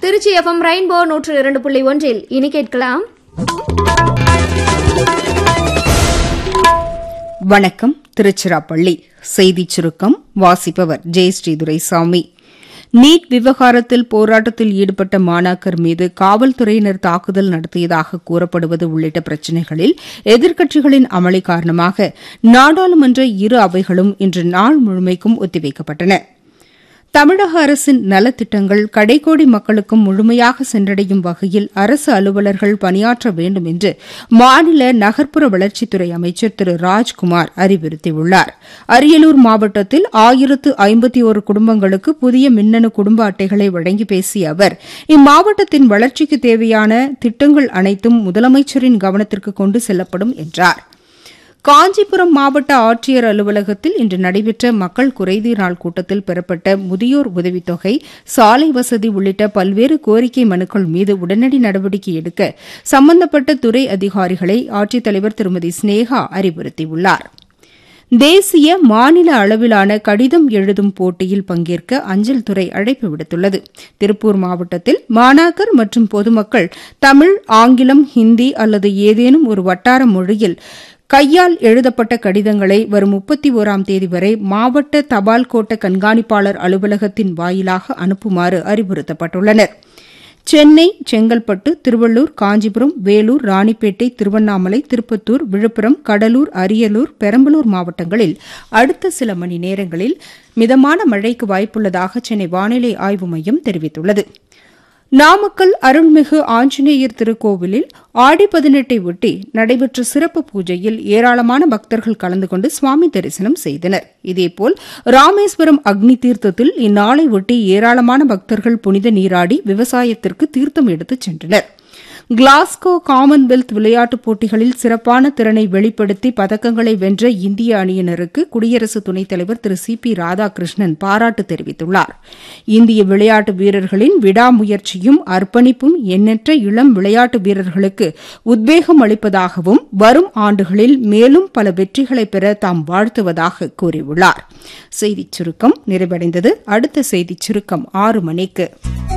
Trichy FM rainbow நூற்று இரண்டு புள்ளி ஒன்றில் இனி கேட்கலாம் வணக்கம் திருச்சிராப்பள்ளி செய்திச் சுருக்கம் வாசிப்பவர் ஜெயஸ்ரீ துரைசாமி நீட் விவகாரத்தில் போராட்டத்தில் ஈடுபட்ட மாணாக்கர் மீது காவல்துறையினர் தாக்குதல் நடத்தியதாக கூறப்படுவது உள்ளிட்ட பிரச்சினைகளில் எதிர்க்கட்சிகளின் அமளி காரணமாக நாடாளுமன்ற இரு அவைகளும் இன்று நாள் முழுமைக்கும் ஒத்திவைக்கப்பட்டன தமிழக அரசின் நலத்திட்டங்கள் கடைக்கோடி மக்களுக்கும் முழுமையாக சென்றடையும் வகையில் அரசு அலுவலர்கள் பணியாற்ற வேண்டும் என்று மாநில நகர்ப்புற வளர்ச்சித்துறை அமைச்சர் திரு ராஜ்குமார் அறிவுறுத்தியுள்ளார் அரியலூர் மாவட்டத்தில் ஆயிரத்து ஐம்பத்தி ஒரு குடும்பங்களுக்கு புதிய மின்னணு குடும்ப அட்டைகளை வழங்கி பேசிய அவர் இம்மாவட்டத்தின் வளர்ச்சிக்கு தேவையான திட்டங்கள் அனைத்தும் முதலமைச்சரின் கவனத்திற்கு கொண்டு செல்லப்படும் என்றார் காஞ்சிபுரம் மாவட்ட ஆட்சியர் அலுவலகத்தில் இன்று நடைபெற்ற மக்கள் குறைதீர் நாள் கூட்டத்தில் பெறப்பட்ட முதியோர் உதவித்தொகை சாலை வசதி உள்ளிட்ட பல்வேறு கோரிக்கை மனுக்கள் மீது உடனடி நடவடிக்கை எடுக்க சம்பந்தப்பட்ட துறை அதிகாரிகளை ஆட்சித்தலைவர் திருமதி ஸ்னேகா அறிவுறுத்தியுள்ளார் தேசிய மாநில அளவிலான கடிதம் எழுதும் போட்டியில் பங்கேற்க அஞ்சல் துறை அழைப்பு விடுத்துள்ளது திருப்பூர் மாவட்டத்தில் மாணாக்கர் மற்றும் பொதுமக்கள் தமிழ் ஆங்கிலம் ஹிந்தி அல்லது ஏதேனும் ஒரு வட்டார மொழியில் கையால் எழுதப்பட்ட கடிதங்களை வரும் முப்பத்தி ஓராம் தேதி வரை மாவட்ட தபால் கோட்ட கண்காணிப்பாளர் அலுவலகத்தின் வாயிலாக அனுப்புமாறு அறிவுறுத்தப்பட்டுள்ளனர் சென்னை செங்கல்பட்டு திருவள்ளூர் காஞ்சிபுரம் வேலூர் ராணிப்பேட்டை திருவண்ணாமலை திருப்பத்தூர் விழுப்புரம் கடலூர் அரியலூர் பெரம்பலூர் மாவட்டங்களில் அடுத்த சில மணி நேரங்களில் மிதமான மழைக்கு வாய்ப்புள்ளதாக சென்னை வானிலை ஆய்வு மையம் தெரிவித்துள்ளது நாமக்கல் அருள்மிகு ஆஞ்சநேயர் திருக்கோவிலில் ஆடி பதினெட்டை ஒட்டி நடைபெற்ற சிறப்பு பூஜையில் ஏராளமான பக்தர்கள் கலந்து கொண்டு சுவாமி தரிசனம் செய்தனர் இதேபோல் ராமேஸ்வரம் அக்னி தீர்த்தத்தில் இந்நாளை ஒட்டி ஏராளமான பக்தர்கள் புனித நீராடி விவசாயத்திற்கு தீர்த்தம் எடுத்துச் சென்றனர் கிளாஸ்கோ காமன்வெல்த் விளையாட்டுப் போட்டிகளில் சிறப்பான திறனை வெளிப்படுத்தி பதக்கங்களை வென்ற இந்திய அணியினருக்கு குடியரசு துணைத் தலைவர் திரு சி பி ராதாகிருஷ்ணன் பாராட்டு தெரிவித்துள்ளார் இந்திய விளையாட்டு வீரர்களின் விடாமுயற்சியும் அர்ப்பணிப்பும் எண்ணற்ற இளம் விளையாட்டு வீரர்களுக்கு உத்வேகம் அளிப்பதாகவும் வரும் ஆண்டுகளில் மேலும் பல வெற்றிகளை பெற தாம் வாழ்த்துவதாக கூறியுள்ளார் செய்திச் சுருக்கம் நிறைவடைந்தது அடுத்த செய்திச் சுருக்கம் ஆறு மணிக்கு